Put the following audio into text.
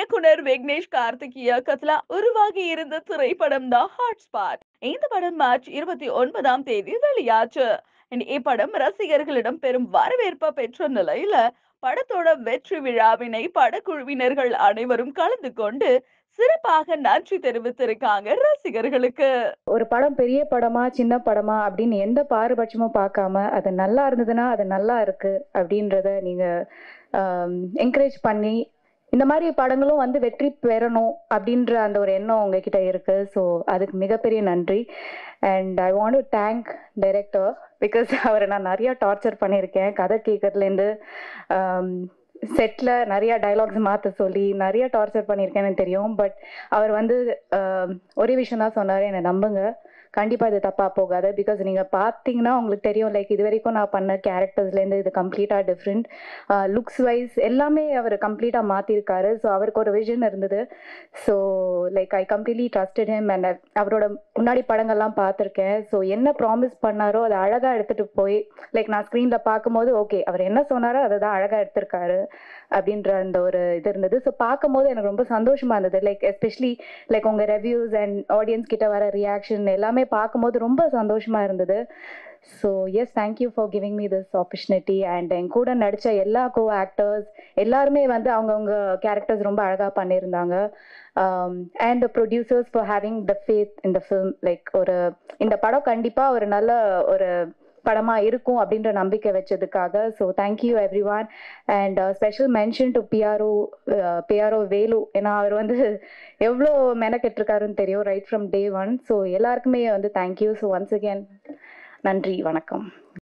இயக்குனர் விக்னேஷ் கார்த்திக் இயக்கத்துல உருவாகி இருந்த திரைப்படம் தான் ஹாட்ஸ்பாட் இந்த படம் மார்ச் இருபத்தி ஒன்பதாம் தேதி வெளியாச்சு And இப்படம் ரசிகர்களிடம் பெரும் வரவேற்பை பெற்ற நிலையில படத்தோட வெற்றி விழாவினை படக்குழுவினர்கள் அனைவரும் கலந்து கொண்டு சிறப்பாக நன்றி தெரிவித்திருக்காங்க ரசிகர்களுக்கு ஒரு படம் பெரிய படமா சின்ன படமா அப்படின்னு எந்த பாரபட்சமும் பார்க்காம அது நல்லா இருந்ததுன்னா அது நல்லா இருக்கு அப்படின்றத நீங்க என்கரேஜ் பண்ணி இந்த மாதிரி படங்களும் வந்து வெற்றி பெறணும் அப்படின்ற அந்த ஒரு எண்ணம் உங்ககிட்ட இருக்கு ஸோ அதுக்கு மிகப்பெரிய நன்றி and I want to thank director because அவரை நான் நிறைய டார்ச்சர் பண்ணியிருக்கேன் கதை கேட்கறதுலேருந்து செட்டில் நிறைய டைலாக்ஸ் மாற்ற சொல்லி நிறைய டார்ச்சர் பண்ணியிருக்கேன்னு தெரியும் பட் அவர் வந்து ஆம், ஒரே விஷயம் தான் சொன்னார் என்னை நம்புங்க கண்டிப்பாக இது தப்பாக போகாது பிகாஸ் நீங்கள் பார்த்தீங்கன்னா உங்களுக்கு தெரியும் லைக் இது வரைக்கும் நான் பண்ண கேரக்டர்ஸ்லேருந்து இது கம்ப்ளீட்டாக டிஃப்ரெண்ட் லுக்ஸ் வைஸ் எல்லாமே அவர் கம்ப்ளீட்டாக மாற்றிருக்காரு ஸோ அவருக்கு ஒரு விஷன் இருந்தது so like I completely trusted him and அவரோட முன்னாடி படங்கள்லாம் பார்த்துருக்கேன் ஸோ என்ன ப்ராமிஸ் பண்ணாரோ அதை அழகாக எடுத்துகிட்டு போய் லைக் நான் ஸ்க்ரீனில் பார்க்கும்போது ஓகே அவர் என்ன சொன்னாரோ அதை தான் அழகாக எடுத்திருக்காரு அப்படின்ற அந்த ஒரு இது இருந்தது ஸோ பார்க்கும்போது எனக்கு ரொம்ப சந்தோஷமா இருந்தது லைக் எஸ்பெஷலி லைக் உங்கள் ரெவ்யூஸ் அண்ட் ஆடியன்ஸ் கிட்ட வர ரியாக்ஷன் எல்லாமே பார்க்கும்போது ரொம்ப சந்தோஷமா இருந்தது so yes thank you for giving me this opportunity and என் கூட நடித்த எல்லா கோ ஆக்டர்ஸ் எல்லாருமே வந்து அவங்கவுங்க கேரக்டர்ஸ் ரொம்ப அழகாக பண்ணியிருந்தாங்க and producers for having the faith இந்த ஃபிலிம் லைக் ஒரு இந்த படம் கண்டிப்பாக ஒரு நல்ல ஒரு படமாக இருக்கும் அப்படின்ற நம்பிக்கை வச்சதுக்காக so thank you everyone and special mention to PRO PRO Velu ஏன்னா அவர் வந்து எவ்வளோ மெனக்கெட்டிருக்காருன்னு தெரியும் right from day one so எல்லாருக்குமே வந்து தேங்க்யூ ஸோ ஒன்ஸ் அகேன் நன்றி வணக்கம்